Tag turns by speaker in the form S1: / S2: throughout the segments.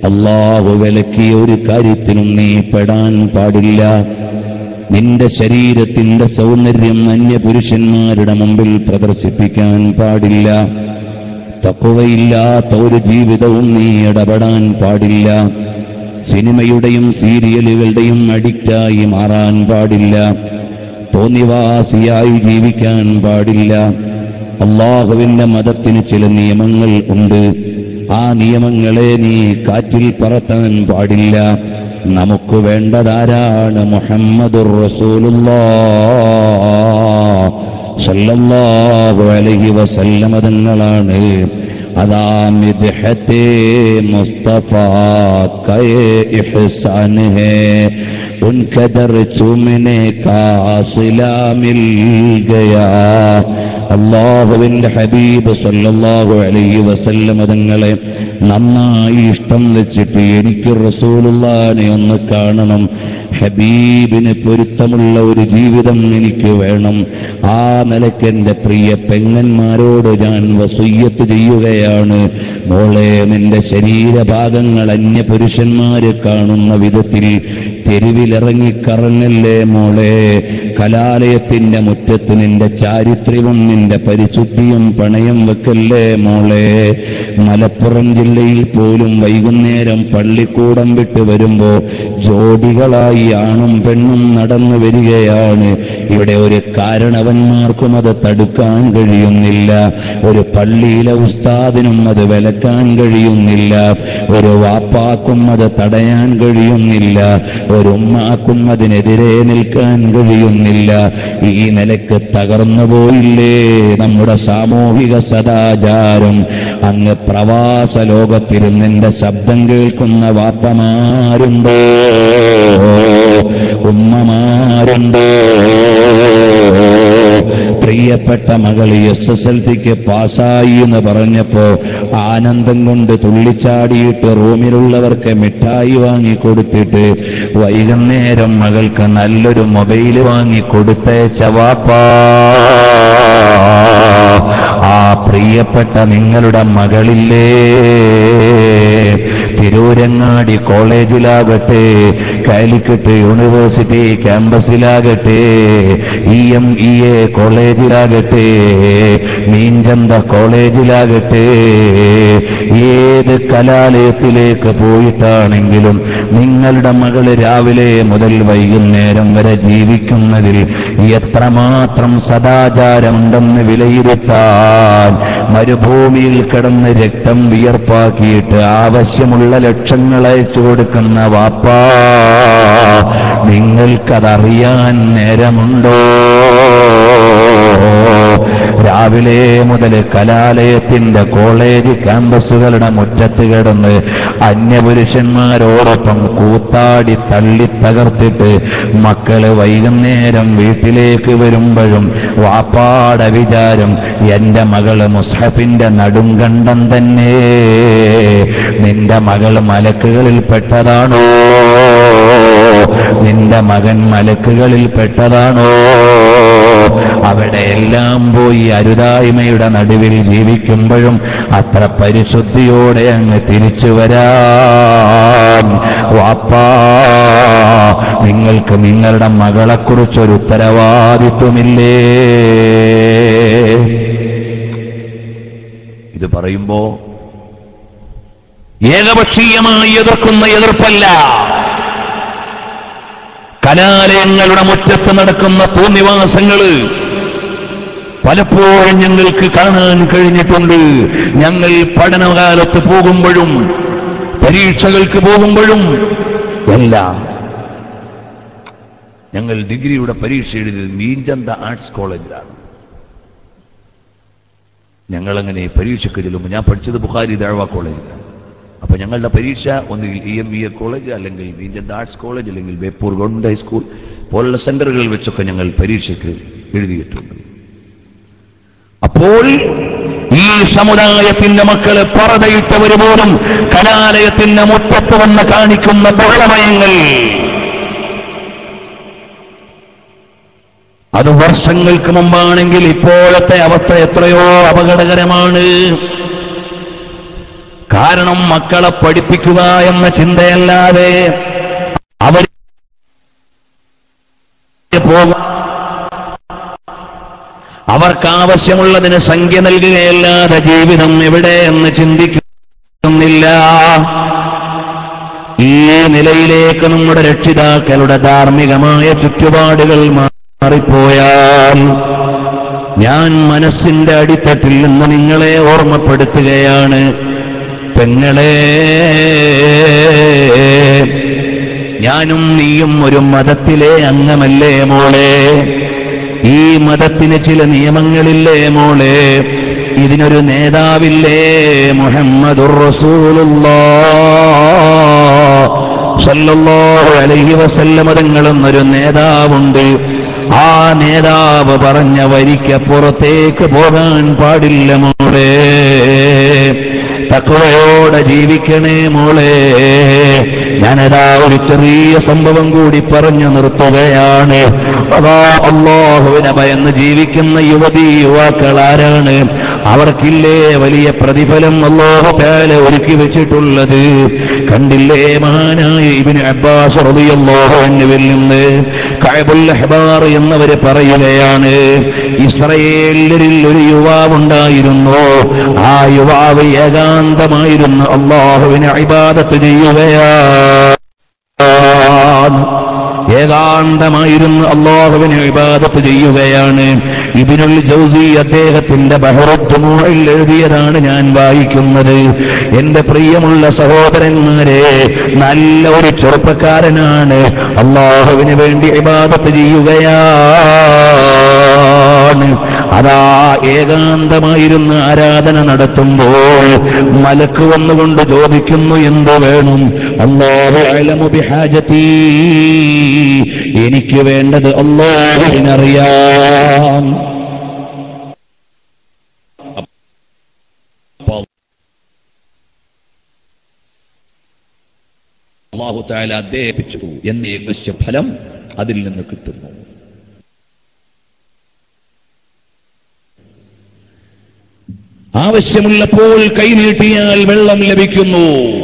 S1: അള്ളാഹു വിലക്കിയ ഒരു കാര്യത്തിനും നീ പെടാൻ പാടില്ല നിന്റെ ശരീരത്തിന്റെ സൗന്ദര്യം അന്യപുരുഷന്മാരുടെ മുമ്പിൽ പ്രദർശിപ്പിക്കാൻ പാടില്ല തക്കുവയില്ലാത്ത ഒരു ജീവിതവും നീ ഇടപെടാൻ പാടില്ല സിനിമയുടെയും സീരിയലുകളുടെയും അഡിക്റ്റായി മാറാൻ പാടില്ല തോന്നിവാസിയായി ജീവിക്കാൻ പാടില്ല അള്ളാഹുവിന്റെ മതത്തിന് ചില നിയമങ്ങൾ ഉണ്ട് ആ നിയമങ്ങളെ നീ കാറ്റിൽ പറത്താൻ പാടില്ല നമുക്ക് വേണ്ടതാരാണ് മുഹമ്മദുർ റസൂലുള്ളാഹ് സല്ലല്ലാഹു അലൈഹി വസല്ലമ തങ്ങളാണ് അതാ മിദ്ഹത്തെ മുസ്തഫ കയെ ഇഹ്സാൻ ഹേ ഉൻക ദർ ചുമനെ കാ സിലാ മിൽ ഗയാ അള്ളാഹുവിന്റെ ഹബീബ് സല്ലല്ലാഹു അലൈഹി വസല്ലമ തങ്ങളെ നന്നായി ഇഷ്ടം വെച്ചിട്ട് എനിക്ക് റസൂലുള്ളാനെ ഒന്ന് കാണണം ഹബീബിന് പൊരുത്തമുള്ള ഒരു ജീവിതം എനിക്ക് വേണം ആ നിലയ്ക്ക് എൻ്റെ പ്രിയ പെങ്ങന്മാരോട് ഞാൻ വസുയ്യത്ത് ചെയ്യുകയാണ് മോളെ നിന്റെ ശരീരഭാഗങ്ങൾ അന്യ പുരുഷന്മാര് കാണുന്ന വിധത്തിൽ തെരുവിലിറങ്ങി കറങ്ങല്ലേ മോളെ കലാലയത്തിന്റെ മുറ്റത്ത് നിന്റെ ചാരിത്ര്യവും നിന്റെ പരിശുദ്ധിയും പണയം വെക്കല്ലേ മോളെ മലപ്പുറം ജില്ലയിൽ പോലും വൈകുന്നേരം പള്ളിക്കൂടം വിട്ട് വരുമ്പോ ജോഡികളായി ആണും പെണ്ണും നടന്നു വരികയാണ് ഇവിടെ ഒരു കാരണവന്മാർക്കും അത് തടുക്കാൻ കഴിയുന്നില്ല ഒരു പള്ളിയിലെ ഉസ്താദിനും അത് വിലക്കാൻ കഴിയുന്നില്ല ഒരു വാപ്പാക്കും അത് തടയാൻ കഴിയുന്നില്ല ഒരു ഉമ്മാക്കും അതിനെതിരെ നിൽക്കാൻ കഴിയുന്നില്ല ഈ നിലക്ക് തകർന്നു പോയില്ലേ നമ്മുടെ സാമൂഹിക സദാചാരം അങ്ങ് പ്രവാസ ലോകത്തിരുന്ന് നിന്റെ ശബ്ദം കേൾക്കുന്ന വാപ്പമാരുണ്ടോ ഉമ്മമാരുണ്ടോ പ്രിയപ്പെട്ട മകൾ എസ് എസ് എൽ സിക്ക് പാസ്സായി എന്ന് പറഞ്ഞപ്പോ ആനന്ദം കൊണ്ട് തുള്ളിച്ചാടിയിട്ട് റൂമിലുള്ളവർക്ക് മിഠായി വാങ്ങി കൊടുത്തിട്ട് വൈകുന്നേരം മകൾക്ക് നല്ലൊരു മൊബൈൽ വാങ്ങി കൊടുത്തയച്ച വാപ്പാ ആ പ്രിയപ്പെട്ട നിങ്ങളുടെ മകളില്ലേ തിരൂരങ്ങാടി കോളേജിലാകട്ടെ കാലിക്കറ്റ് യൂണിവേഴ്സിറ്റി ക്യാമ്പസിലാകട്ടെ ഇ എം ഇ എ കോളേജിലാകട്ടെ മീൻചന്ത കോളേജിലാകട്ടെ ഏത് കലാലയത്തിലേക്ക് പോയിട്ടാണെങ്കിലും നിങ്ങളുടെ മകള് രാവിലെ മുതൽ വൈകുന്നേരം വരെ ജീവിക്കുന്നതിൽ എത്രമാത്രം സദാചാരമുണ്ടെന്ന് വിലയിരുത്താൻ മരുഭൂമിയിൽ കിടന്ന് രക്തം വിയർപ്പാക്കിയിട്ട് ആവശ്യമുള്ള ലക്ഷങ്ങൾ അയച്ചു കൊടുക്കുന്ന വാപ്പാ നിങ്ങൾക്കതറിയാൻ നേരമുണ്ടോ രാവിലെ മുതൽ കലാലയത്തിന്റെ കോളേജ് ക്യാമ്പസുകളുടെ മുറ്റത്ത് കിടന്ന് അന്യപുരുഷന്മാരോടൊപ്പം കൂത്താടി തള്ളി തകർത്തിട്ട് മക്കള് വൈകുന്നേരം വീട്ടിലേക്ക് വരുമ്പോഴും വാപ്പാട വിചാരം എന്റെ മകള് മുസ്ഹഫിന്റെ നടുങ്കണ്ടം തന്നെ നിന്റെ മകള് മലക്കുകളിൽ പെട്ടതാണോ നിന്റെ മകൻ മലക്കുകളിൽ പെട്ടതാണോ അവിടെ എല്ലാം പോയി അരുതായ്മയുടെ നടുവിൽ ജീവിക്കുമ്പോഴും അത്ര പരിശുദ്ധിയോടെ അങ്ങ് തിരിച്ചു വരാൻ വാപ്പാ നിങ്ങൾക്ക് നിങ്ങളുടെ മകളെക്കുറിച്ചൊരു ഉത്തരവാദിത്വമില്ലേ ഇത് പറയുമ്പോ ഏകപക്ഷീയമായി എതിർക്കുന്ന എതിർപ്പല്ല കലാലയങ്ങളുടെ മുറ്റത്ത് നടക്കുന്ന തോന്നിവാസങ്ങള് പലപ്പോഴും ഞങ്ങൾക്ക് കാണാൻ കഴിഞ്ഞിട്ടുണ്ട് ഞങ്ങൾ പഠനകാലത്ത് പോകുമ്പോഴും പരീക്ഷകൾക്ക് പോകുമ്പോഴും എല്ലാം ഞങ്ങൾ ഡിഗ്രിയുടെ പരീക്ഷ എഴുതിയത് മീൻചന്ത ആർട്സ് കോളേജിലാണ് ഞങ്ങളങ്ങനെ പരീക്ഷയ്ക്ക് ചെല്ലുമ്പോൾ ഞാൻ പഠിച്ചത് ബുഖാരി ദഴവ കോളേജിലാണ് അപ്പൊ ഞങ്ങളുടെ പരീക്ഷ ഒന്നുകിൽ E M E A college അല്ലെങ്കിൽ മീൻചന്ത ആർട്സ് കോളേജ് അല്ലെങ്കിൽ ബേപ്പൂർ ഗവൺമെന്റ് ഹൈസ്കൂൾ പോലുള്ള സെന്ററുകളിൽ വെച്ചൊക്കെ ഞങ്ങൾ പരീക്ഷയ്ക്ക് എഴുതിയിട്ടുണ്ട് അപ്പോൾ ഈ സമുദായത്തിന്റെ മക്കള് പറതയിട്ടവര് പോലും കലാലയത്തിന്റെ മുറ്റത്ത് വന്ന് കാണിക്കുന്ന ബഹളമയങ്ങൾ അത് വർഷങ്ങൾക്ക് മുമ്പാണെങ്കിൽ ഇപ്പോഴത്തെ അവസ്ഥ എത്രയോ അപകടകരമാണ് കാരണം മക്കളെ പഠിപ്പിക്കുക എന്ന ചിന്തയല്ലാതെ അവർ പോകും അവർക്ക് ആവശ്യമുള്ളതിന് സംഖ്യ നൽകുകയല്ലാതെ ജീവിതം എവിടെ എന്ന് ചിന്തിക്കുന്നില്ല ഈ നിലയിലേക്ക് നമ്മുടെ രക്ഷിതാക്കളുടെ ധാർമ്മികമായ ചുറ്റുപാടുകൾ മാറിപ്പോയാൽ ഞാൻ മനസ്സിന്റെ അടിത്തട്ടിൽ നിന്ന് നിങ്ങളെ ഓർമ്മപ്പെടുത്തുകയാണ് പെങ്ങളെ ഞാനും നീയും ഒരു മതത്തിലെ അംഗമല്ലേ മോളെ ഈ മതത്തിന് ചില നിയമങ്ങളില്ലേ മോളെ ഇതിനൊരു നേതാവില്ലേ മുഹമ്മദുർ റസൂലുള്ളാഹ് അലൈഹി വസല്ലമ തങ്ങളെന്നൊരു നേതാവുണ്ട് ആ നേതാവ് പറഞ്ഞ വരിക്കപ്പുറത്തേക്ക് പോകാൻ പാടില്ല മോളെ തക്കവയോടെ ജീവിക്കണേ മോളെ ഞാനതാ ഒരു ചെറിയ സംഭവം കൂടി പറഞ്ഞു നിർത്തുകയാണ് അതാ അള്ളാഹുവിനെ ഭയന്ന് ജീവിക്കുന്ന യുവതി യുവാക്കൾ ആരാണ് അവർക്കില്ലേ വലിയ പ്രതിഫലം അള്ളാഹു താല ഒരുക്കി വെച്ചിട്ടുള്ളത് കണ്ടില്ലേ മഹാനായ ഇബിന് അബ്ബാസ് റളിയല്ലാഹുവിൽ നിന്ന് കഅബുൽ അഹ്ബാർ എന്നവര് പറയുകയാണ് ഇസ്രയേലിൽ ഒരു യുവാവുണ്ടായിരുന്നു ആ യുവാവ് ഏകാന്തമായിരുന്നു അള്ളാഹുവിനെ ഇബാദത്ത് ചെയ്യുകയാണ് ഏകാന്തമായിരുന്നു അള്ളാഹുവിനെ ഇബാദത്ത് ചെയ്യുകയാണ് ഇബിനുൽ ജൗസി അദ്ദേഹത്തിന്റെ ബഹറത്തുമോയിൽ എഴുതിയതാണ് ഞാൻ വായിക്കുന്നത് എന്റെ പ്രിയമുള്ള സഹോദരന്മാരെ നല്ല ഒരു ചെറുപ്പക്കാരനാണ് അള്ളാഹുവിന് വേണ്ടി ഇബാദത്ത് ചെയ്യുകയാണ് അതാ ഏകാന്തമായിരുന്ന് ആരാധന നടത്തുമ്പോൾ മലക്ക് വന്നുകൊണ്ട് ചോദിക്കുന്നു എന്ത് വേണം അള്ളാഹു അലമു ബിഹാജത്തി എനിക്ക് വേണ്ടത് അള്ളാഹുവിനറിയാം അള്ളാഹു താല അദ്ദേഹിച്ചു എന്നേ ഫലം അതിൽ നിന്ന് കിട്ടുന്നു ആവശ്യമുള്ളപ്പോൾ കൈനീട്ടിയാൽ വെള്ളം ലഭിക്കുന്നു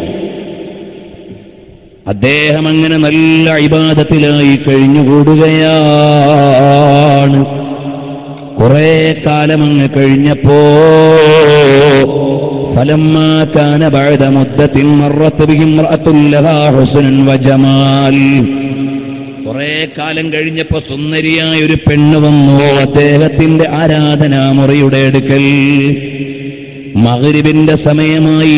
S1: അദ്ദേഹം അങ്ങനെ നല്ല ഇബാദത്തിലായി കഴിഞ്ഞുകൂടുകയാണ് കുറെ കാലം അങ്ങ് കഴിഞ്ഞപ്പോ فلما كان بعد مدة مرت به امرأة لها حسن وجمال കുറെ കാലം കഴിഞ്ഞപ്പോ സുന്ദരിയായ ഒരു പെണ്ണ് വന്നു അദ്ദേഹത്തിന്റെ ആരാധനാമുറിയുടെ അടുക്കൽ മകരിബിന്റെ സമയമായി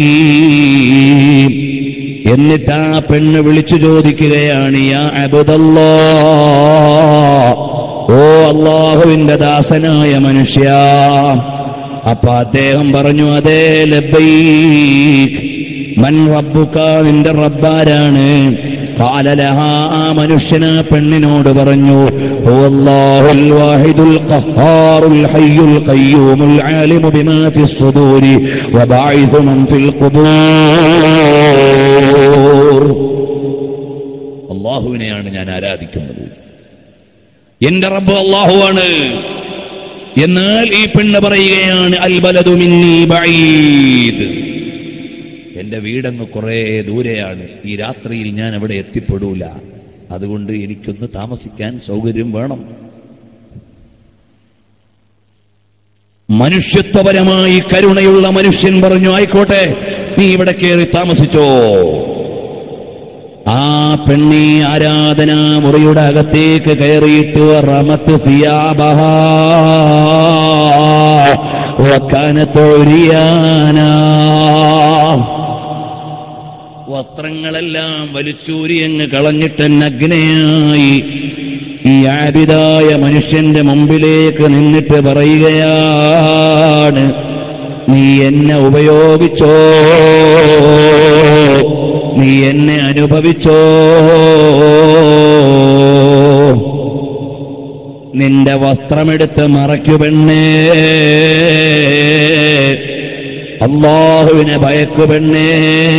S1: എന്നിട്ട് ആ പെണ്ണ് വിളിച്ചു ചോദിക്കുകയാണ് യാ അബുദല്ലോ ഓ അള്ളാഹുവിന്റെ ദാസനായ മനുഷ്യ അപ്പൊ അദ്ദേഹം പറഞ്ഞു അതേ ലബൈക്ക് മൻ റബ്ബുക നിന്റെ റബ്ബാരാണ് കാലലഹ ആ മനുഷ്യന പെണ്ണിനോട് പറഞ്ഞു هو الله الواحد القهار الحي القيوم العالم بما في الصدور وباعث من في القبور അള്ളാഹുവിനെയാണ് ഞാൻ ആരാധിക്കുന്നത് എന്റെ റബ്ബ് അള്ളാഹുവാണ് എന്നാൽ ഈ പെണ്ണ് പറയുകയാണ് അൽബലതു മിന്നി ബഈദ് എന്റെ വീടങ്ങ് കുറെ ദൂരെയാണ് ഈ രാത്രിയിൽ ഞാൻ അവിടെ എത്തിപ്പെടൂല അതുകൊണ്ട് എനിക്കൊന്ന് താമസിക്കാൻ സൗകര്യം വേണം മനുഷ്യത്വപരമായി കരുണയുള്ള മനുഷ്യൻ പറഞ്ഞു ആയിക്കോട്ടെ നീ ഇവിടെ കയറി താമസിച്ചോ ആ പെണ്ണി ആരാധനാ മുറിയുടെ അകത്തേക്ക് കയറിയിട്ട് റമത്ത് സിയാബഹ വക്കാനത്തൊഴിയാനാ വസ്ത്രങ്ങളെല്ലാം വലിച്ചൂരി അങ്ങ് കളഞ്ഞിട്ട് നഗ്നയായി ഈ ആബിതായ മനുഷ്യന്റെ മുമ്പിലേക്ക് നിന്നിട്ട് പറയുകയാണ് നീ എന്നെ ഉപയോഗിച്ചോ നീ എന്നെ അനുഭവിച്ചോ നിന്റെ വസ്ത്രമെടുത്ത് മറയ്ക്കു പെണ്ണേ അള്ളാഹുവിനെ ഭയക്കു പെണ്ണേ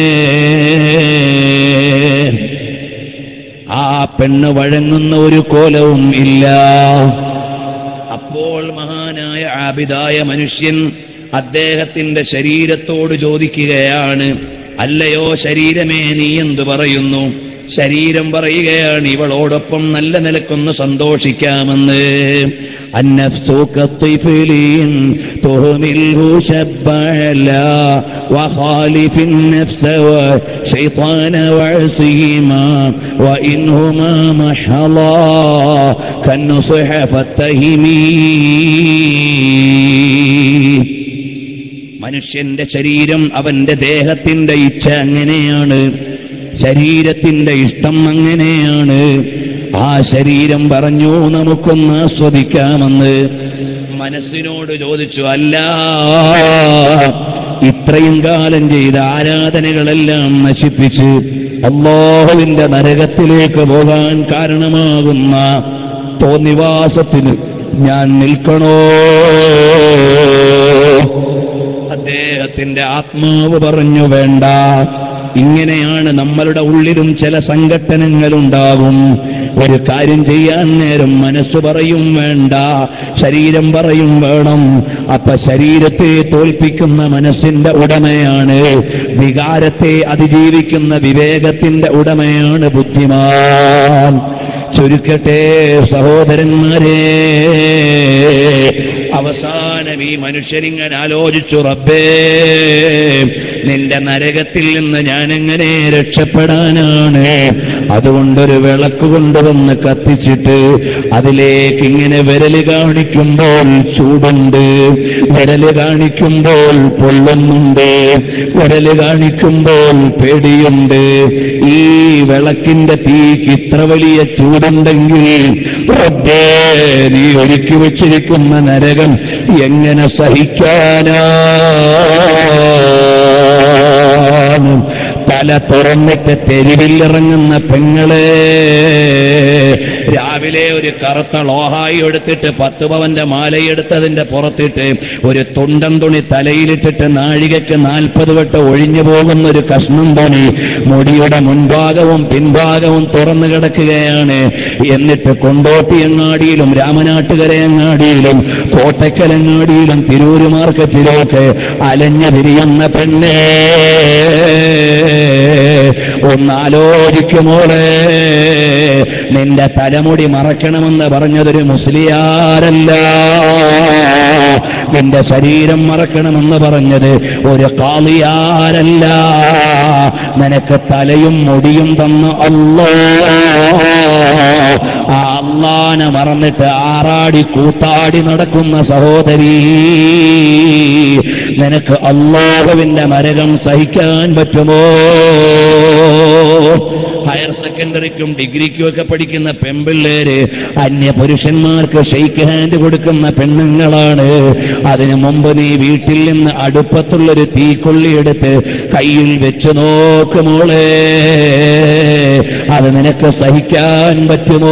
S1: ആ പെണ്ണ് വഴങ്ങുന്ന ഒരു കോലവും ഇല്ല അപ്പോൾ മഹാനായ ആബിദായ മനുഷ്യൻ അദ്ദേഹത്തിന്റെ ശരീരത്തോട് ചോദിക്കുകയാണ് അല്ലയോ ശരീരമേ നീ എന്തു പറയുന്നു ശരീരം പറയുകയാണ് ഇവളോടൊപ്പം നല്ല നിലക്കൊന്ന് സന്തോഷിക്കാമെന്ന് النفس كالطفل تهمله شبعلا وخالف النفس والشيطان وعصيهما وإنهما محضا كالنصح فاتهمي മനുഷ്യന്റെ ശരീരം അവന്റെ ദേഹത്തിന്റെ ഇച്ഛ അങ്ങനെയാണ് ശരീരത്തിന്റെ ഇഷ്ടം അങ്ങനെയാണ് ആ ശരീരം പറഞ്ഞു നമുക്കൊന്ന് ആസ്വദിക്കാമെന്ന് മനസ്സിനോട് ചോദിച്ചു അല്ല ഇത്രയും കാലം ചെയ്ത ആരാധനകളെല്ലാം നശിപ്പിച്ച് അള്ളാഹുവിന്റെ നരകത്തിലേക്ക് പോകാൻ കാരണമാകുന്ന തോന്നിവാസത്തിന് ഞാൻ നിൽക്കണോ അദ്ദേഹത്തിന്റെ ആത്മാവ് പറഞ്ഞു വേണ്ട ഇങ്ങനെയാണ് നമ്മളുടെ ഉള്ളിലും ചില സംഘട്ടനങ്ങൾ ഉണ്ടാകും ഒരു കാര്യം ചെയ്യാൻ നേരം മനസ്സ് പറയും വേണ്ട ശരീരം പറയും വേണം അപ്പൊ ശരീരത്തെ തോൽപ്പിക്കുന്ന മനസ്സിന്റെ ഉടമയാണ് വികാരത്തെ അതിജീവിക്കുന്ന വിവേകത്തിന്റെ ഉടമയാണ് ബുദ്ധിമാൻ ചുരുക്കട്ടെ സഹോദരന്മാരെ അവസാനം ഈ മനുഷ്യരിങ്ങനെ ആലോചിച്ചു റബ്ബേ നിന്റെ നരകത്തിൽ നിന്ന് ഞാൻ എങ്ങനെ രക്ഷപ്പെടാനാണ് അതുകൊണ്ടൊരു വിളക്ക് കൊണ്ടുവന്ന് കത്തിച്ചിട്ട് അതിലേക്ക് ഇങ്ങനെ വിരല് കാണിക്കുമ്പോൾ ചൂടുണ്ട് വിരല് കാണിക്കുമ്പോൾ പൊള്ളുന്നുണ്ട് വിരല് കാണിക്കുമ്പോൾ പേടിയുണ്ട് ഈ വിളക്കിന്റെ തീക്ക് ഇത്ര വലിയ ചൂടുണ്ടെങ്കിൽ റബ്ബേ നീ ഒരുക്കി വെച്ചിരിക്കുന്ന നരകം എങ്ങനെ സഹിക്കാനാണ് തല തുറന്നിട്ട് തെരുവിലിറങ്ങുന്ന പെങ്ങളെ രാവിലെ ഒരു കറുത്ത ലോഹായി എടുത്തിട്ട് പത്ത് പവന്റെ മാലയെടുത്തതിന്റെ പുറത്തിട്ട് ഒരു തുണ്ടൻ തുണി തലയിലിട്ടിട്ട് നാഴികക്ക് നാൽപ്പത് വട്ടം ഒഴിഞ്ഞു പോകുന്ന ഒരു കഷ്ണം തുണി മുടിയുടെ മുൻഭാഗവും പിൻഭാഗവും തുറന്നു കിടക്കുകയാണ് എന്നിട്ട് കൊണ്ടോട്ടിയങ്ങാടിയിലും രാമനാട്ടുകരയങ്ങാടിയിലും കോട്ടക്കലങ്ങാടിയിലും തിരൂര് മാർക്കറ്റിലൊക്കെ അലഞ്ഞു തിരിയുന്ന പെണ്ണേ ഒന്നാലോചിക്കുമോളെ നിന്റെ തലമുടി മറക്കണമെന്ന് പറഞ്ഞതൊരു മുസ്ലിയാരല്ല നിന്റെ ശരീരം മറക്കണമെന്ന് പറഞ്ഞത് ഒരു കാളിയാരല്ല നിനക്ക് തലയും മുടിയും തന്ന അല്ലോ ആ അള്ളാനെ മറന്നിട്ട് ആറാടി കൂത്താടി നടക്കുന്ന സഹോദരി നിനക്ക് അള്ളാഹുവിന്റെ മരകം സഹിക്കാൻ പറ്റുമോ ഹയർ സെക്കൻഡറിക്കും ഡിഗ്രിക്കും ഒക്കെ പഠിക്കുന്ന പെമ്പിള്ളേര് അന്യ പുരുഷന്മാർക്ക് ഷെയ്ക്ക് ഹാൻഡ് കൊടുക്കുന്ന പെണ്ണുങ്ങളാണ് അതിനു മുമ്പ് നീ വീട്ടിൽ നിന്ന് അടുപ്പത്തുള്ളൊരു തീക്കൊള്ളി എടുത്ത് കയ്യിൽ വെച്ച് നോക്ക് മോളെ അത് നിനക്ക് സഹിക്കാൻ പറ്റുമോ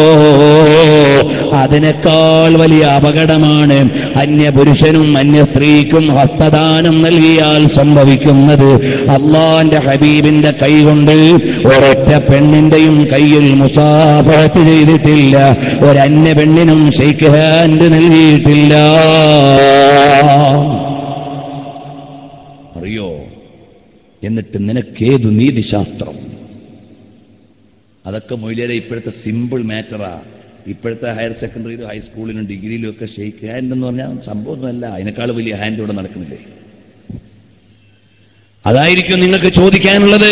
S1: അതിനേക്കാൾ വലിയ അപകടമാണ് അന്യ പുരുഷനും അന്യ സ്ത്രീക്കും ഹസ്തദാനം നൽകിയാൽ സംഭവിക്കുന്നത് അള്ളാന്റെ ഹബീബിന്റെ കൈകൊണ്ട് ഒരൊറ്റ പെണ്ണിന്റെയും കയ്യിൽ മുസാഫത്ത് ചെയ്തിട്ടില്ല ഒരന്യ പെണ്ണിനും ഷെയ്ക്ക് ഹാൻഡ് നൽകിയിട്ടില്ല അറിയോ എന്നിട്ട് നിനക്കേതു നീതിശാസ്ത്രം അതൊക്കെ മൊയിലേറെ ഇപ്പോഴത്തെ സിമ്പിൾ മാറ്ററാ ഇപ്പോഴത്തെ ഹയർ സെക്കൻഡറിയിലും ഹൈസ്കൂളിലും ഡിഗ്രിയിലും ഒക്കെ ഷെയ്ക്ക് ഹാൻഡ് എന്ന് പറഞ്ഞാൽ സംഭവമൊന്നുമല്ല അതിനേക്കാൾ വലിയ ഹാൻഡ് ഇവിടെ നടക്കുന്നില്ലേ അതായിരിക്കും നിങ്ങൾക്ക് ചോദിക്കാനുള്ളത്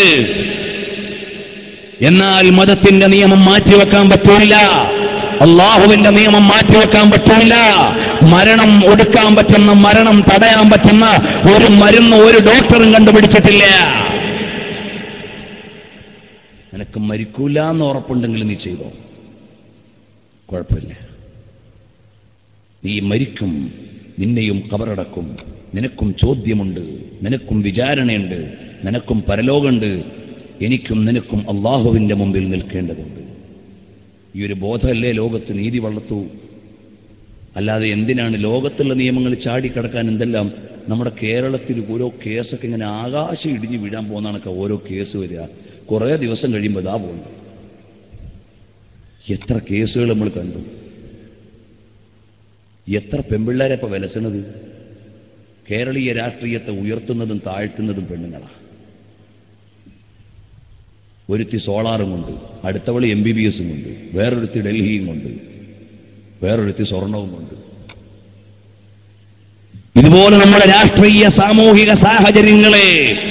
S1: എന്നാൽ മതത്തിന്റെ നിയമം മാറ്റിവെക്കാൻ പറ്റില്ല അള്ളാഹുവിന്റെ നിയമം മാറ്റിവെക്കാൻ പറ്റില്ല മരണം ഒടുക്കാൻ പറ്റുന്ന മരണം തടയാൻ പറ്റുന്ന ഒരു മരുന്ന് ഒരു ഡോക്ടറും കണ്ടുപിടിച്ചിട്ടില്ല നിനക്ക് മരിക്കൂല എന്ന് ഉറപ്പുണ്ടെങ്കിൽ നീ ചെയ്തോ കുഴപ്പമില്ല നീ മരിക്കും നിന്നെയും കബറടക്കും നിനക്കും ചോദ്യമുണ്ട് നിനക്കും വിചാരണയുണ്ട് നിനക്കും പരലോകമുണ്ട് എനിക്കും നിനക്കും അള്ളാഹുവിന്റെ മുമ്പിൽ നിൽക്കേണ്ടതുണ്ട് ഈ ഒരു ബോധമല്ലേ ലോകത്ത് നീതി വളർത്തു അല്ലാതെ എന്തിനാണ് ലോകത്തുള്ള നിയമങ്ങൾ ചാടിക്കടക്കാൻ എന്തെല്ലാം നമ്മുടെ കേരളത്തിൽ ഓരോ കേസൊക്കെ ഇങ്ങനെ ആകാശം ഇടിഞ്ഞ് വീഴാൻ പോകുന്നതാണൊക്കെ ഓരോ കേസ് വരിക കുറേ ദിവസം കഴിയുമ്പോൾ ഇതാ പോകുന്നു എത്ര കേസുകൾ നമ്മൾ കണ്ടു എത്ര പെമ്പിള്ളേരെ ഇപ്പൊ വിലസണത് കേരളീയ രാഷ്ട്രീയത്തെ ഉയർത്തുന്നതും താഴ്ത്തുന്നതും പെണ്ണുങ്ങളാണ് ഒരുത്തി സോളാറും കൊണ്ട് അടുത്തവള് എം ബി ബി എസും കൊണ്ട് വേറൊരുത്തി ഡൽഹിയും കൊണ്ട് വേറൊരുത്തി സ്വർണവും കൊണ്ട് ഇതുപോലെ നമ്മുടെ രാഷ്ട്രീയ സാമൂഹിക സാഹചര്യങ്ങളെ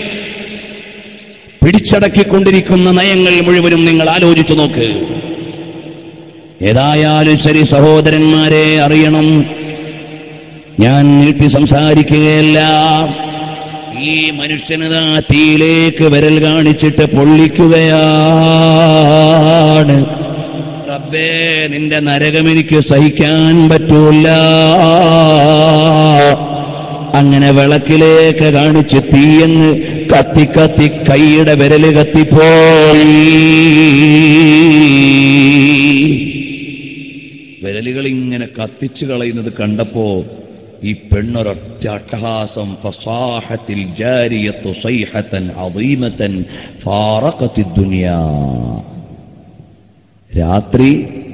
S1: പിടിച്ചടക്കിക്കൊണ്ടിരിക്കുന്ന നയങ്ങൾ മുഴുവനും നിങ്ങൾ ആലോചിച്ചു നോക്ക് ഏതായാലും ശരി സഹോദരന്മാരെ അറിയണം ഞാൻ നീട്ടി സംസാരിക്കുകയല്ല ഈ മനുഷ്യനതാ തീയിലേക്ക് വിരൽ കാണിച്ചിട്ട് പൊള്ളിക്കുകയാണ് റബ്ബേ നിന്റെ നരകം എനിക്ക് സഹിക്കാൻ പറ്റൂല അങ്ങനെ വിളക്കിലേക്ക് കാണിച്ച് തീയങ്ങ് കത്തി കത്തി കൈയുടെ വിരല് കത്തിപ്പോയി വിരലുകൾ ഇങ്ങനെ കത്തിച്ചു കളയുന്നത് കണ്ടപ്പോ ഈ പെണ്ണൊരൊറ്റ അട്ടഹാസം ഫസാഹത്തിൽ ജാരിയത്തു സൈഹത്തൻ അദീമത്തൻ ഫാറഖത്തി ദുനിയാ രാത്രി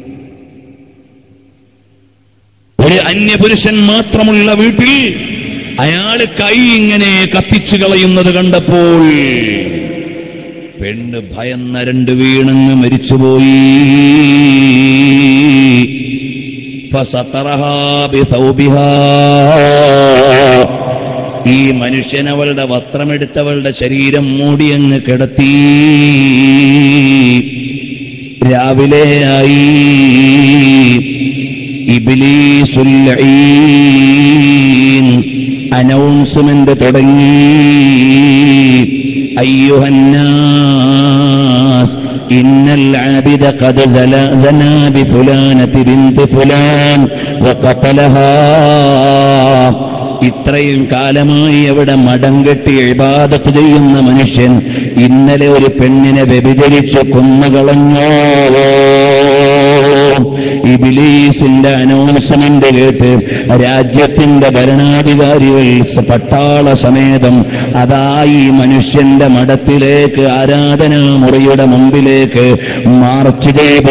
S1: ഒരു അന്യപുരുഷൻ മാത്രമുള്ള വീട്ടിൽ അയാള് കൈ ഇങ്ങനെ കത്തിച്ചു കളയുന്നത് കണ്ടപ്പോൾ പെണ്ണ് ഭയന്ന രണ്ട് വീണങ്ങ് മരിച്ചുപോയി ഫസതറഹാ ബിസൗബിഹാ. ഈ മനുഷ്യൻ അവളുടെ വസ്ത്രമെടുത്തവളുടെ ശരീരം മൂടിയങ്ങ് കിടത്തി രാവിലെ ആയി ഇബിലീസുൽ ലഈൻ അനൗൺസ്മെന്റ് തുടങ്ങി അയ്യുഹന്നാസ് ഇന്നൽ ആബിദ ഖദ സല- സനാ ബിഫുലാനതി ബിൻത് ഫുലാൻ വഖതലഹാ ഇത്രയും കാലമായി അവിടെ മടം കെട്ടി ഇബാദത്ത് ചെയ്യുന്ന മനുഷ്യൻ ഇന്നലെ ഒരു പെണ്ണിനെ വ്യഭിചരിച്ച് കൊന്നുകളഞ്ഞോ ഇബിലീസിന്റെ അനൗൺസ്മെന്റ് കേട്ട് രാജ്യത്തിന്റെ ഭരണാധികാരികൾ സ- പട്ടാള സമേതം അതാ ഈ മനുഷ്യന്റെ മഠത്തിലേക്ക് ആരാധനാ മുറിയുടെ മുമ്പിലേക്ക് മാർച്ച് ചെയ്ത്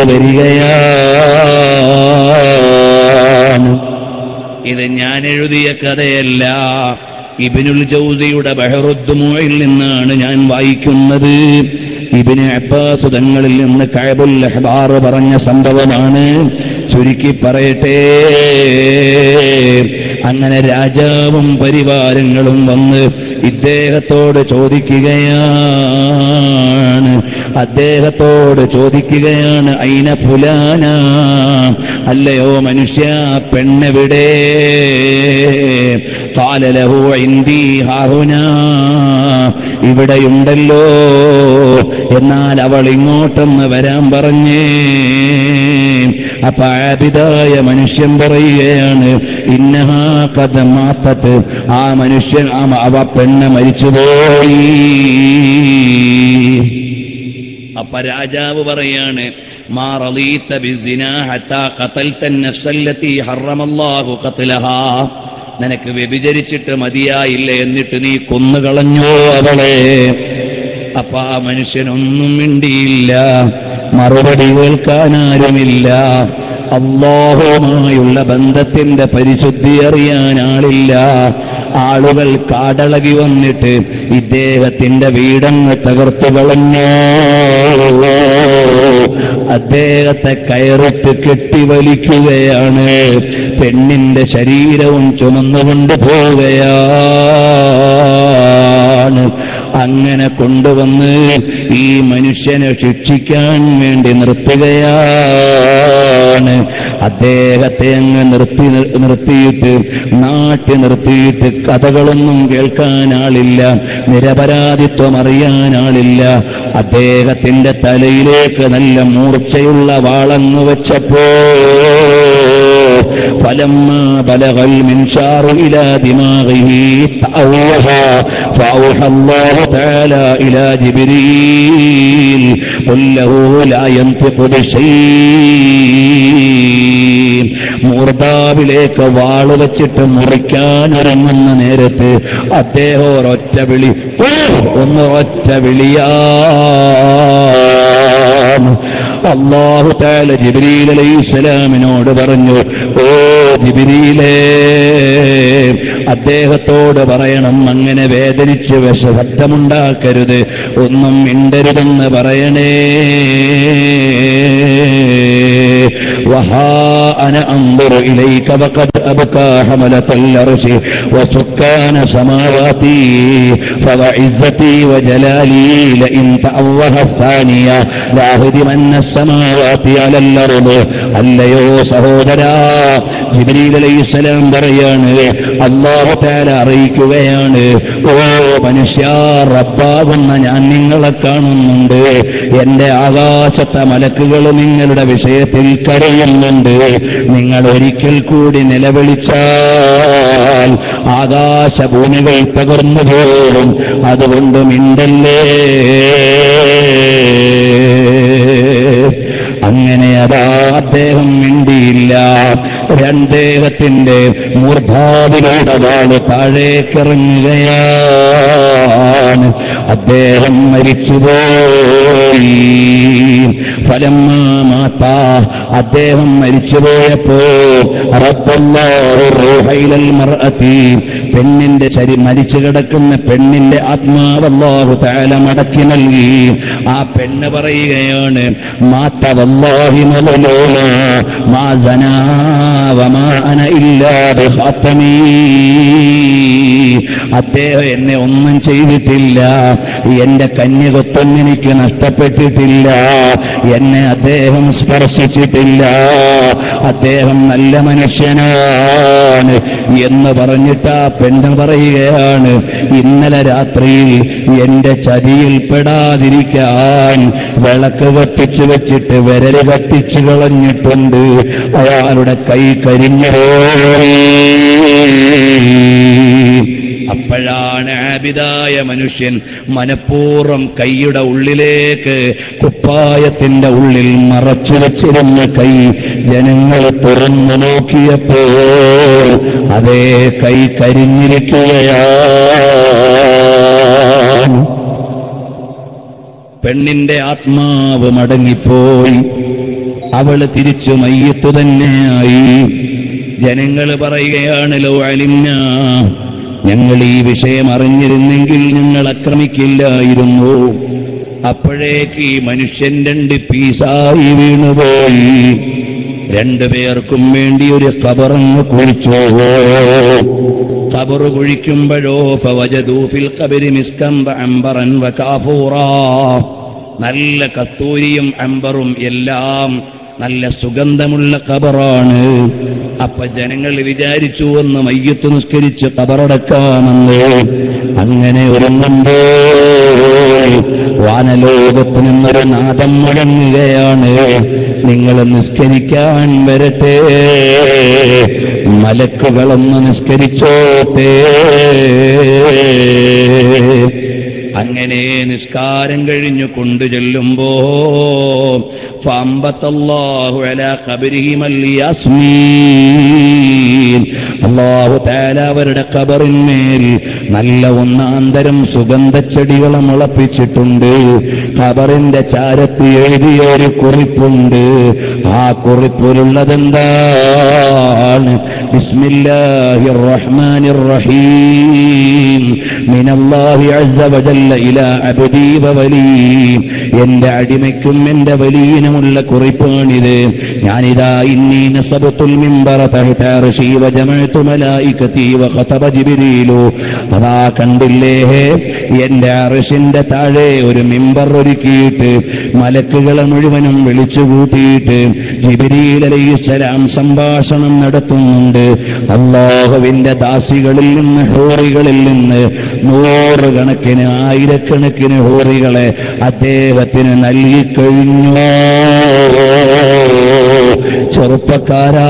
S1: വരികയാണ് ഇത് ഞാൻ എഴുതിയ കഥയല്ല ഇബിനുൽ ജൗസിയുടെ ബഹറുദ്ദുമുയിൽ നിന്നാണ് ഞാൻ വായിക്കുന്നത് ഇബിന് അബ്ബാസ് തങ്ങളിൽ നിന്ന് കഅബുൽ അഹ്ബാർ പറഞ്ഞ സംഭവമാണ് ചുരുക്കി പറയട്ടെ അങ്ങനെ രാജാവും പരിവാരങ്ങളും വന്ന് ഇദ്ദേഹത്തോട് ചോദിക്കുകയാണ് അദ്ദേഹത്തോട് ചോദിക്കുകയാണ് അയിന ഫുലാന അല്ലയോ മനുഷ്യ പെണ്ണെവിടെ കാലലഹു ഇന്ദി ഹാഹുന ഇവിടെയുണ്ടല്ലോ എന്നാൽ അവൾ ഇങ്ങോട്ടൊന്ന് വരാൻ പറഞ്ഞേ അപ്പൊ ആബിദായ മനുഷ്യൻ പറയുകയാണ് ഇന്നഹാ കഥ മാത്തത്ത് ആ മനുഷ്യൻ ആ മ- അവ പെണ്ണ് മരിച്ചുപോയി അപ്പൊ രാജാവ് പറയാണ് മാ റളീത ബിസ്സിനാ ഹത്താ ഖതൽത നഫ്സല്ലതി ഹറമല്ലാഹു ഖത്ലഹാ നിനക്ക് വ്യഭിചരിച്ചിട്ട് മതിയായില്ല എന്നിട്ട് നീ കൊന്നുകളഞ്ഞോ അവളെ അപ്പൊ ആ മനുഷ്യനൊന്നും മിണ്ടിയില്ല മറുപടി കേൾക്കാൻ ആരുമില്ല അള്ളാഹുമായുള്ള ബന്ധത്തിന്റെ പരിശുദ്ധി അറിയാൻ ആളില്ല ആളുകൾ കാടളകി വന്നിട്ട് ഇദ്ദേഹത്തിന്റെ വീടങ്ങ് തകർത്തു കളഞ്ഞോ അദ്ദേഹത്തെ കയറിട്ട് കെട്ടിവലിക്കുകയാണ് പെണ്ണിന്റെ ശരീരവും ചുമന്നുകൊണ്ട് പോവുകയാണ് അങ്ങനെ കൊണ്ടുവന്ന് ഈ മനുഷ്യനെ ശിക്ഷിക്കാൻ വേണ്ടി നിർത്തുകയാണ് അദ്ദേഹത്തെ അങ്ങ് നിർത്തി നിർത്തിയിട്ട് നാട്ടി നിർത്തിയിട്ട് കഥകളൊന്നും കേൾക്കാൻ ആളില്ല നിരപരാധിത്വം അറിയാൻ ആളില്ല അദ്ദേഹത്തിന്റെ തലയിലേക്ക് നല്ല മൂർച്ചയുള്ള വാളങ്ങ് വെച്ചപ്പോ فلما بلغ المنشار إلى دماغه تأوها فأوحى الله تعالى إلى جبريل قل له لا ينطق بشيء മൂർദാവിലേക്ക് വാള് വെച്ചിട്ട് മുറിക്കാൻ ഇറങ്ങുന്ന നേരത്ത് അദ്ദേഹം ഒരൊറ്റ വിളി "ഓ!" ഒന്ന് ഒറ്റ വിളിയാണ് അള്ളാഹു താല ജിബ്രീൽ അലൈഹിസ്സലാമിനോട് പറഞ്ഞു ഓ ജിബ്രീലേ അദ്ദേഹത്തോട് പറയണം അങ്ങനെ വേദനിച്ച് വിഷ ശബ്ദമുണ്ടാക്കരുത് ഒന്നും മിണ്ടരുതെന്ന് പറയണേ وها أنا أنظر إليك وقد أبكى حملة العرش وسكان سماواتي فوعزتي وجلالي لئن تأوه الثانية لأهدمن السماوات على الأرض അല്ലയോ സഹോദര ജിബ്രീൽ അലൈഹിസ്സലാം പറയാണ് അള്ളാഹു താല അറിയിക്കുകയാണ് ഓ മനുഷ്യ റബ്ബാകുന്ന ഞാൻ നിങ്ങളെ കാണുന്നുണ്ട് എന്റെ ആകാശത്തെ മലക്കുകൾ നിങ്ങളുടെ വിഷയത്തിൽ കരയുന്നുണ്ട് നിങ്ങൾ ഒരിക്കൽ കൂടി നിലവിളിച്ചാൽ ആകാശഭൂമികൾ തകർന്നു പോകും അതുകൊണ്ട് മിണ്ടല്ലേ അങ്ങനെ അതാ അദ്ദേഹം മിണ്ടിയില്ല രണ്ടേഹത്തിന്റെ മൂർധാവിലൂടെ വാള് താഴേക്കിറങ്ങുകയാണ് അദ്ദേഹം മരിച്ചുപോയി ഫലം മാത്ത അദ്ദേഹം മരിച്ചുപോയപ്പോ റബ്ബല്ലാഹു റൂഹൈലൽ മർഅത്തി പെണ്ണിന്റെ ശരി മരിച്ചു കിടക്കുന്ന പെണ്ണിന്റെ ആത്മാവല്ലാഹു താല മടക്കി നൽകി ആ പെണ്ണ് പറയുകയാണ് മാത്ത വല്ലാഹി മലലോല മാ സനാ വമാ അന ഇല്ലാ ബിഖാത്തമീ അദ്ദേഹം എന്നെ ഒന്നും ചെയ്തിട്ടില്ല എന്റെ കന്യകത്വം എനിക്ക് നഷ്ടപ്പെട്ടിട്ടില്ല എന്നെ അദ്ദേഹം സ്പർശിച്ചിട്ടില്ല അദ്ദേഹം നല്ല മനുഷ്യനാണ് എന്ന് പറഞ്ഞിട്ട് ആ പെണ്ണ് പറയുകയാണ് ഇന്നലെ രാത്രിയിൽ എന്റെ ചതിയിൽ പെടാതിരിക്കാൻ വിളക്ക് കത്തിച്ചു വെച്ചിട്ട് വിരല് കത്തിച്ചു കളഞ്ഞിട്ടുണ്ട് അയാളുടെ കൈ കരിഞ്ഞു അപ്പോഴാണ് ആബിദായ മനുഷ്യൻ മനഃപൂർവ്വം കൈയുടെ ഉള്ളിലേക്ക് കുപ്പായത്തിന്റെ ഉള്ളിൽ മറച്ചു വെച്ചിരുന്ന കൈ ജനങ്ങൾ തുറന്നു നോക്കിയപ്പോൾ അതേ കൈ കരിഞ്ഞിരിക്കുകയാണ് പെണ്ണിന്റെ ആത്മാവ് മടങ്ങിപ്പോയി അവള് തിരിച്ചു മയ്യത്തു തന്നെയായി ജനങ്ങൾ പറയുകയാണ് ലോ അലിന്ന ഞങ്ങൾ ഈ വിഷയം അറിഞ്ഞിരുന്നെങ്കിൽ ഞങ്ങൾ ആക്രമിക്കില്ലായിരുന്നു അപ്പോഴേക്ക് ഈ മനുഷ്യൻ രണ്ട് പീസായി വീണുപോയി രണ്ടുപേർക്കും വേണ്ടി ഒരു കബറങ്ങ് കുഴിച്ചോ കബർ കുഴിക്കുമ്പോഴോ ഫവജദൂ ഫിൽ ഖബരി മിസ്കം അംബറൻ വകാഫൂറാ നല്ല കസ്തൂരിയും അമ്പറും എല്ലാം നല്ല സുഗന്ധമുള്ള കബറാണ് അപ്പൊ ജനങ്ങൾ വിചാരിച്ചു ഒന്ന് മയ്യത്ത് നിസ്കരിച്ച് കബറടക്കാമെന്ന് അങ്ങനെ ഒരുങ്ങുമ്പോൾ വാനലോകത്ത് നിന്നൊരു നാദം മുഴങ്ങുകയാണ് നിങ്ങൾ നിസ്കരിക്കാൻ വരട്ടെ മലക്കുകളൊന്ന് നിസ്കരിച്ചോട്ടെ അങ്ങനെ നിസ്കാരം കഴിഞ്ഞു കൊണ്ടു ചെല്ലുമ്പോ ഫഅംബത്തല്ലാഹു അലാ ഖബരിഹിമൽ യാസ്മീൻ അല്ലാഹു തആല അവരുടെ ഖബറിന്മേൽ നല്ല ഒന്നാന്തരം സുഗന്ധച്ചെടികളെ മുളപ്പിച്ചിട്ടുണ്ട് ഖബറിന്റെ ചാരത്ത് എഴുതിയ ഒരു കുറിപ്പുണ്ട് ആ കുറിപ്പിലുള്ളതെന്താണ് ബിസ്മില്ലാഹിർ റഹ്മാനിർ റഹീം മിനല്ലാഹി അസ്സ വജല്ല ഇലാ അബ്ദി വവലി എന്റെ അടിമയ്ക്കും എന്റെ വലിയനുമുള്ള കുറിപ്പാണിത് ഞാനിതാ ഇന്നി നസബത്തുൽ മിമ്പറ തഹത അർശി വജമഅതു മലായികതി വഖതബ ജിബ്രീലു അതാ കണ്ടില്ലേ എന്റെ അർശിന്റെ താഴെ ഒരു മിമ്പർ ഒരുക്കിയിട്ട് മലക്കുകളെ മുഴുവനും വിളിച്ചു കൂട്ടിയിട്ട് ജിബ്രീൽ അലൈഹിസ്സലാം സംഭാഷണം നടത്തുന്നുണ്ട് അള്ളാഹുവിന്റെ ദാസികളിൽ നിന്ന് ഹോറികളിൽ നിന്ന് നൂറുകണക്കിന് ആയിരക്കണക്കിന് ഹോറികളെ അദ്ദേഹത്തിന് നൽകിക്കഴിഞ്ഞു ചെറുപ്പക്കാരാ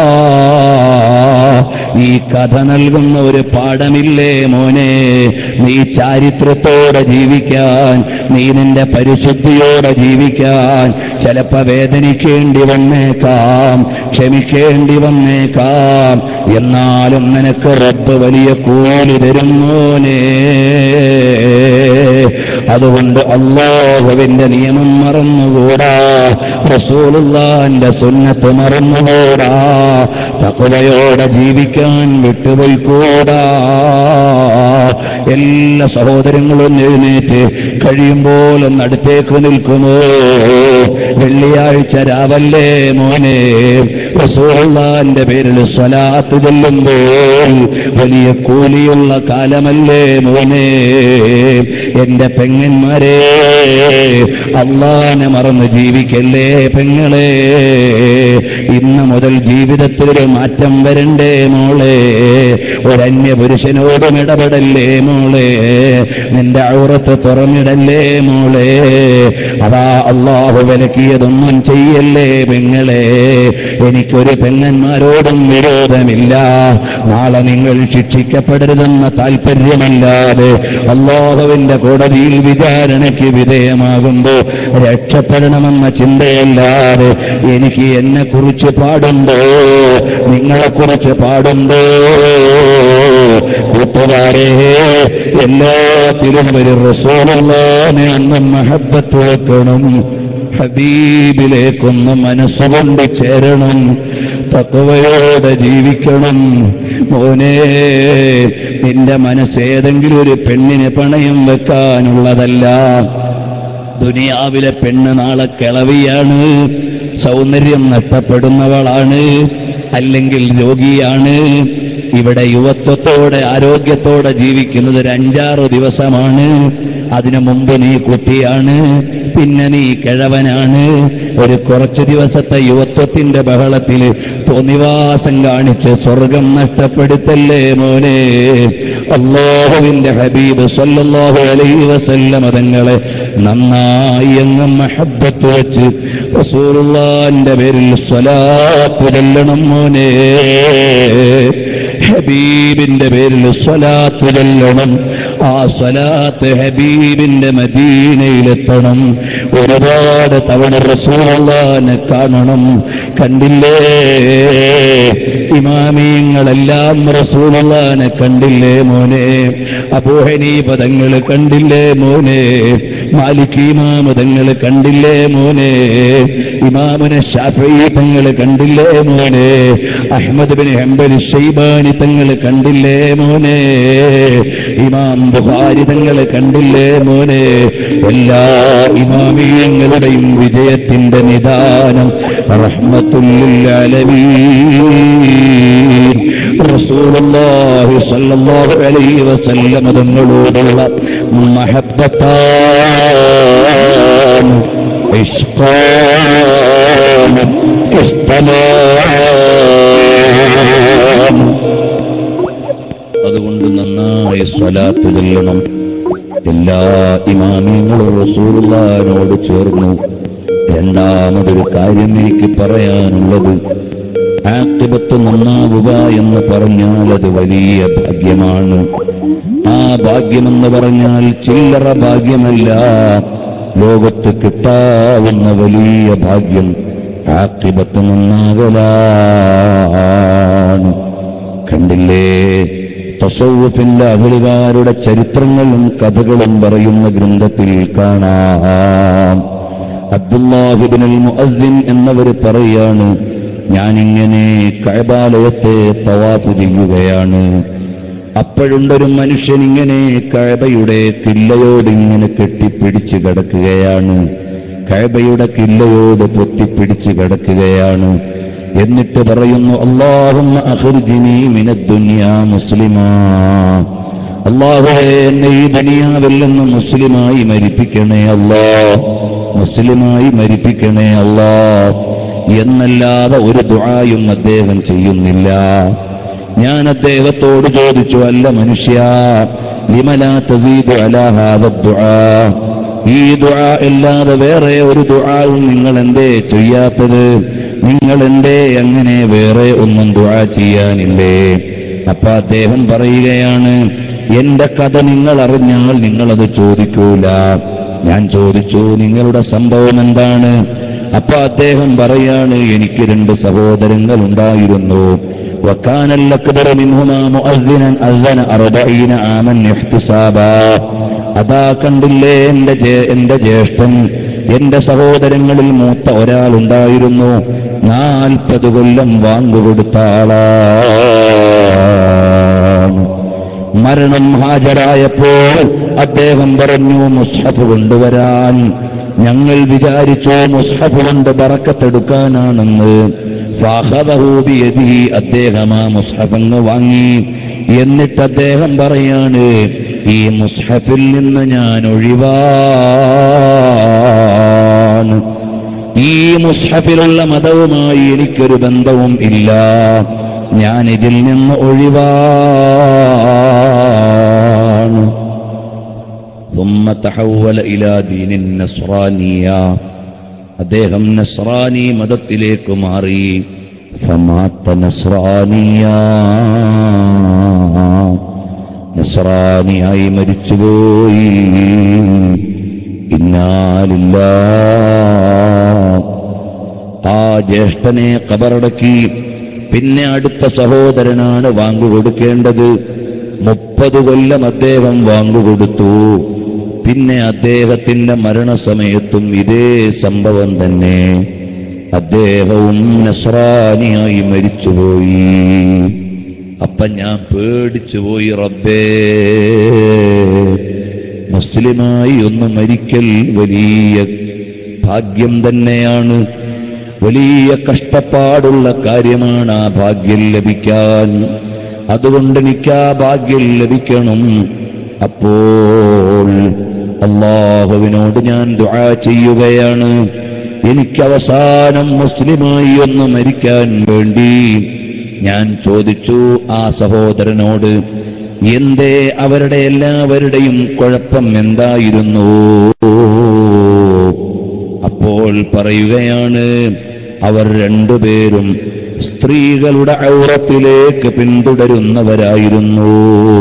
S1: ഈ കഥ നൽകുന്ന ഒരു പാഠമില്ലേ മോനെ നീ ചാരിത്രത്തോടെ ജീവിക്കാൻ നീ നിന്റെ പരിശുദ്ധിയോടെ ജീവിക്കാൻ ചിലപ്പോ വേദനിക്കേണ്ടി വന്നേക്കാം ക്ഷമിക്കേണ്ടി വന്നേക്കാം എന്നാലും നിനക്ക് റബ്ബ് വലിയ കൂലി തരും മോനെ അതുകൊണ്ട് അള്ളാഹുവിന്റെ നിയമം മറന്നുകൂടാ റസൂലുള്ളാന്റെ സുന്നത്ത് മറന്നുകൂടാ തക്കവയോടെ ജീവിക്കാൻ വിട്ടുപോയിക്കൂടാ എല്ലാ സഹോദരങ്ങളും എഴുന്നേറ്റ് കഴിയുമ്പോൾ ഒന്ന് അടുത്തേക്ക് നിൽക്കുമോ വെള്ളിയാഴ്ച രാവല്ലേ മോനെ റസൂലുള്ളാന്റെ പേരിൽ സ്വലാത്ത് ചെല്ലുമ്പോൾ വലിയ കൂലിയുള്ള കാലമല്ലേ മോനെ എന്റെ പെങ്ങന്മാരെ അള്ളാനെ മറന്ന് ജീവിക്കല്ലേ പെങ്ങളെ ഇന്ന് മുതൽ ജീവിതത്തിൽ ഒരു മാറ്റം വരണ്ടേ മോളെ ഒരന്യ പുരുഷനോടും ഇടപെടല്ലേ മോളെ നിന്റെ ഔറത്ത് തുറന്നിടല്ലേ മോളെ അതാ അള്ളാഹു വിലക്കിയതൊന്നും ചെയ്യല്ലേ പെങ്ങളെ എനിക്കൊരു പെങ്ങന്മാരോടും വിരോധമില്ല നാളെ നിങ്ങൾ ശിക്ഷിക്കപ്പെടരുതെന്ന താല്പര്യമല്ലാതെ അള്ളാഹുവിന്റെ കോടതിയിൽ വിചാരണയ്ക്ക് വിധേയമാകുമ്പോ രക്ഷപ്പെടണമെന്ന ചിന്തയല്ലാതെ എനിക്ക് എന്നെ കുറിച്ച് പാടുണ്ടോ നിങ്ങളെ കുറിച്ച് പാടുണ്ടോ കൂട്ടുകാരെ എല്ലാത്തിലും ഒരു റസൂലുള്ളാനെ അന്ന് മഹബത്ത് വെക്കണം ഹബീബിലേക്കൊന്ന് മനസ്സുകൊണ്ട് ചേരണം തത്വയോടെ ജീവിക്കണം മോനെ നിന്റെ മനസ്സ് ഏതെങ്കിലും ഒരു പെണ്ണിന് പണയം വെക്കാനുള്ളതല്ല ദുനിയാവിലെ പെണ്ണ് നാളെ കിളവിയാണ് സൗന്ദര്യം നഷ്ടപ്പെടുന്നവളാണ് അല്ലെങ്കിൽ രോഗിയാണ് ഇവിടെ യുവത്വത്തോടെ ആരോഗ്യത്തോടെ ജീവിക്കുന്നത് ഒരു അഞ്ചാറ് ദിവസമാണ് അതിനു മുമ്പ് നീ കുട്ടിയാണ് പിന്നെ നീ കിഴവനാണ് ഒരു കുറച്ച് ദിവസത്തെ യുവത്വത്തിന്റെ ബഹളത്തിൽ തോന്നിവാസം കാണിച്ച് സ്വർഗം നഷ്ടപ്പെടുത്തല്ലേ മോനെ അള്ളാഹുവിന്റെ ഹബീബ് സല്ലല്ലാഹു അലൈഹി വസല്ലം തങ്ങളെ നന്നായി അങ്ങ് മഹബത്ത് വെച്ച് റസൂലുള്ളാന്റെ പേരിൽ സ്വലാത്ത് ചെല്ലണം മോനെ ഹബീബിന്റെ പേരിൽ സ്വലാത്ത് ചെല്ലണം ആ സ്വലാത്ത് ഹബീബിന്റെ മദീനയിലെത്തണം ഒരുപാട് തവണ റസൂലുള്ളാനെ കാണണം കണ്ടില്ലേ ഇമാമിയങ്ങളെല്ലാം റസൂലുള്ളാനെ കണ്ടില്ലേ മോനെ അബൂഹനീപദങ്ങൾ കണ്ടില്ലേ മോനെ മാലിക് ഇമാമതങ്ങൾ കണ്ടില്ലേ മോനെ ഇമാമുന ഷാഫി തങ്ങൾ കണ്ടില്ലേ മോനെ അഹമ്മദ് ബിൻ ഹംബൽ ഷൈബാനി തങ്ങൾ കണ്ടില്ലേ മോനെ ഇമാം ബുഖാരി തങ്ങൾ കണ്ടില്ലേ മോനെ എല്ലാ ഇമാമിയങ്ങളുടെയും വിജയത്തിന്റെ നിദാനം റഹ്മത്തുല്ലാലമീൻ റസൂലുള്ളാഹി സ്വല്ലല്ലാഹു അലൈഹി വസല്ലം തങ്ങളോടുള്ള മഹബ്ബത്താണ് ഇഷ്കാണ് ഇഷ്ടമാണ് അതുകൊണ്ട് നന്നായി സ്വലാത്ത് ചെല്ലണം എല്ലാ ഇമാമിയങ്ങളും റസൂലുള്ളാഹിനോട് ചേർന്നു രണ്ടാമതൊരു കാര്യം എനിക്ക് പറയാനുള്ളത് ആക്തിപത്ത് നന്നാവുക എന്ന് പറഞ്ഞാൽ അത് വലിയ ഭാഗ്യമാണ് ആ ഭാഗ്യമെന്ന് പറഞ്ഞാൽ ചില്ലറ ഭാഗ്യമല്ല ലോകത്ത് കിട്ടാവുന്ന വലിയ ഭാഗ്യം ആക്തിപത്ത് നന്നാകലാണ് കണ്ടില്ലേ തസൗഫിന്റെ അഹലുകാരുടെ ചരിത്രങ്ങളും കഥകളും പറയുന്ന ഗ്രന്ഥത്തിൽ കാണാം അബ്ദുല്ലാഹിബിനുൽ മുഅദ്ദിൻ എന്നവർ പറയാണ് ഞാനിങ്ങനെ കഴബാലയത്തെ തവാഫ് ചെയ്യുകയാണ് അപ്പോഴുണ്ടൊരു മനുഷ്യൻ ഇങ്ങനെ കഴബയുടെ കില്ലയോട് ഇങ്ങനെ കെട്ടിപ്പിടിച്ച് കിടക്കുകയാണ് കഴബയുടെ കില്ലയോട് പൊത്തിപ്പിടിച്ച് കിടക്കുകയാണ് എന്നിട്ട് പറയുന്നു അള്ളാഹും മുസ്ലിമാ അള്ളാഹുവേ എന്നെ ഈ ദുനിയാവിൽ നിന്ന് മുസ്ലിമായി മരിപ്പിക്കണേ അല്ലാ മുസ്ലിമായി മരിപ്പിക്കണേ അല്ലാ എന്നല്ലാതെ ഒരു ദുആയും അദ്ദേഹം ചെയ്യുന്നില്ല ഞാൻ അദ്ദേഹത്തോട് ചോദിച്ചു അല്ല മനുഷ്യ ലിമലാ തസീദു അലാ ഹാദ ദുആ ഈ ദുആ അല്ലാതെ വേറെ ഒരു ദുആവും നിങ്ങൾ എന്തേ ചെയ്യാത്തത് നിങ്ങൾ എന്തേ അങ്ങനെ വേറെ ഒന്നും ദുആ ചെയ്യാനില്ലേ അപ്പൊ അദ്ദേഹം പറയുകയാണ് എന്റെ കഥ നിങ്ങൾ അറിഞ്ഞാൽ നിങ്ങളത് ചോദിക്കൂല ഞാൻ ചോദിച്ചു നിങ്ങളുടെ സംഭവം എന്താണ് അപ്പൊ അദ്ദേഹം പറയാണ് എനിക്ക് രണ്ട് സഹോദരങ്ങൾ ഉണ്ടായിരുന്നു وكان الأكبر منهما مؤذنا أذن أربعين عاما احتسابا അതാ കണ്ടില്ലേ എന്റെ ജേ- എന്റെ ജ്യേഷ്ഠൻ എന്റെ സഹോദരങ്ങളിൽ മൂത്ത ഒരാളുണ്ടായിരുന്നു നാൽപ്പത് കൊല്ലം വാങ്ങുകൊടുത്ത ആളാണ് മരണം ഹാജരായപ്പോൾ അദ്ദേഹം പറഞ്ഞു മുസ്ഹഫ് കൊണ്ടുവരാൻ ഞങ്ങൾ വിചാരിച്ചു മുസ്ഹഫ് കൊണ്ട് ബറക്കത്തെടുക്കാനാണെന്ന് ഫാഹദഹൂബിയതി അദ്ദേഹം ആ മുസ്ഹഫങ്ങ് വാങ്ങി എന്നിട്ട് അദ്ദേഹം പറയാണ് ഈ മുസ്ഹഫിൽ നിന്ന് ഞാൻ ഒഴിവാണ് ഈ മുസ്ഹഫിലുള്ള മതവുമായി എനിക്കൊരു ബന്ധവും ഇല്ല ഞാൻ ഇതിൽ നിന്ന് ഒഴിവാണ് ثم تحول إلى دين النصرانية അദ്ദേഹം നസ്രാനി മതത്തിലേക്ക് മാറി ഫമാത്ത നസ്രാനിയ നസ്രാനിയായി മരിച്ചുപോയി ഇന്നാലില്ല ആ ജ്യേഷ്ഠനെ കബറടക്കി പിന്നെ അടുത്ത സഹോദരനാണ് വാങ്ങുകൊടുക്കേണ്ടത് മുപ്പത് കൊല്ലം അദ്ദേഹം വാങ്ങുകൊടുത്തു പിന്നെ അദ്ദേഹത്തിന്റെ മരണസമയത്തും ഇതേ സംഭവം തന്നെ അദ്ദേഹവും നസ്രാനിയായി മരിച്ചുപോയി അപ്പൊ ഞാൻ പേടിച്ചുപോയി റബ്ബേ മുസ്ലിമായി ഒന്ന് മരിക്കൽ വലിയ ഭാഗ്യം തന്നെയാണ് വലിയ കഷ്ടപ്പാടുള്ള കാര്യമാണ് ആ ഭാഗ്യം ലഭിക്കാൻ അതുകൊണ്ട് എനിക്ക് ആ ഭാഗ്യം ലഭിക്കണം അപ്പോൾ അള്ളാഹുവിനോട് ഞാൻ ദുആ ചെയ്യുകയാണ് എനിക്ക് അവസാനം മുസ്ലിമായി ഒന്ന് മരിക്കാൻ വേണ്ടി ഞാൻ ചോദിച്ചു ആ സഹോദരനോട് എന്തേ അവരുടെ എല്ലാവരുടെയും കുഴപ്പം എന്തായിരുന്നു അപ്പോൾ പറയുകയാണ് അവർ രണ്ടുപേരും സ്ത്രീകളുടെ ഔറത്തിലേക്ക് പിന്തുടരുന്നവരായിരുന്നു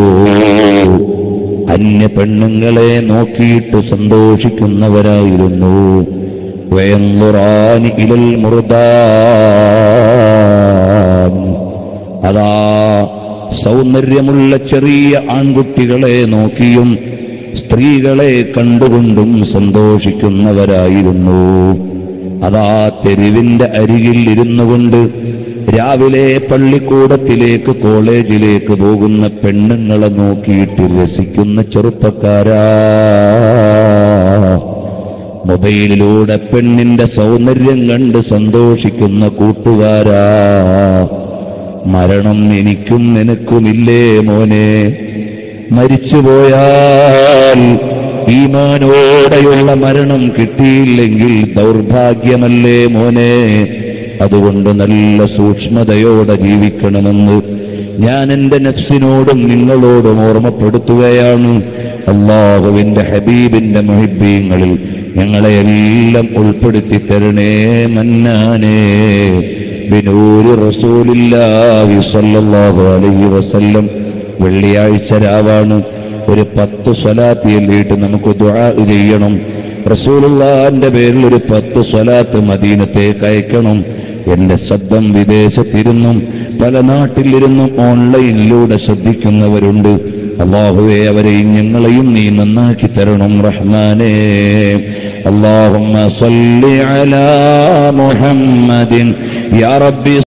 S1: അന്യ പെണ്ണുങ്ങളെ നോക്കിയിട്ട് സന്തോഷിക്കുന്നവരായിരുന്നു വയന്നുറാനി ഇലൽ മുറുദാൻ അതാ സൗന്ദര്യമുള്ള ചെറിയ ആൺകുട്ടികളെ നോക്കിയും സ്ത്രീകളെ കണ്ടുകൊണ്ടും സന്തോഷിക്കുന്നവരായിരുന്നു അതാ തെരുവിന്റെ അരികിൽ ഇരുന്നു കൊണ്ട് രാവിലെ പള്ളിക്കൂടത്തിലേക്ക് കോളേജിലേക്ക് പോകുന്ന പെണ്ണുങ്ങളെ നോക്കിയിട്ട് രസിക്കുന്ന ചെറുപ്പക്കാരാ മൊബൈലിലൂടെ പെണ്ണിന്റെ സൗന്ദര്യം കണ്ട് സന്തോഷിക്കുന്ന കൂട്ടുകാരാ മരണം എനിക്കും നിനക്കുമില്ലേ മോനെ മരിച്ചുപോയാൽ ഈമാനോടെയുള്ള മരണം കിട്ടിയില്ലെങ്കിൽ ദൗർഭാഗ്യമല്ലേ മോനെ അതുകൊണ്ട് നല്ല സൂക്ഷ്മതയോടെ ജീവിക്കണമെന്ന് ഞാൻ എൻ്റെ നഫ്സിനോടും നിങ്ങളോടും ഓർമ്മപ്പെടുത്തുകയാണ് അള്ളാഹുവിന്റെ ഹബീബിന്റെ മുഹിബീങ്ങളിൽ ഞങ്ങളെ എല്ലാം ഉൾപ്പെടുത്തി തരണേ മന്നാനേ ബിനൂരി റസൂലില്ലാഹി സ്വല്ലല്ലാഹു അലൈഹി വസല്ലം വെള്ളിയാഴ്ച രാവാണ് ഒരു പത്ത് സ്വലാത്ത് ചൊല്ലിയിട്ട് നമുക്ക് ദുആ ചെയ്യണം റസൂലുള്ളാന്റെ പേരിൽ ഒരു പത്ത് സ്വലാത്ത് മദീനത്തേക്ക് അയക്കണം എന്റെ ശബ്ദം വിദേശത്തിരുന്നും പല നാട്ടിലിരുന്നും ഓൺലൈനിലൂടെ ശ്രദ്ധിക്കുന്നവരുണ്ട് അള്ളാഹുവെ അവരെയും ഞങ്ങളെയും നീ നന്നാക്കി തരണം റഹ്മാനേ اللهم صل على محمد يا ربي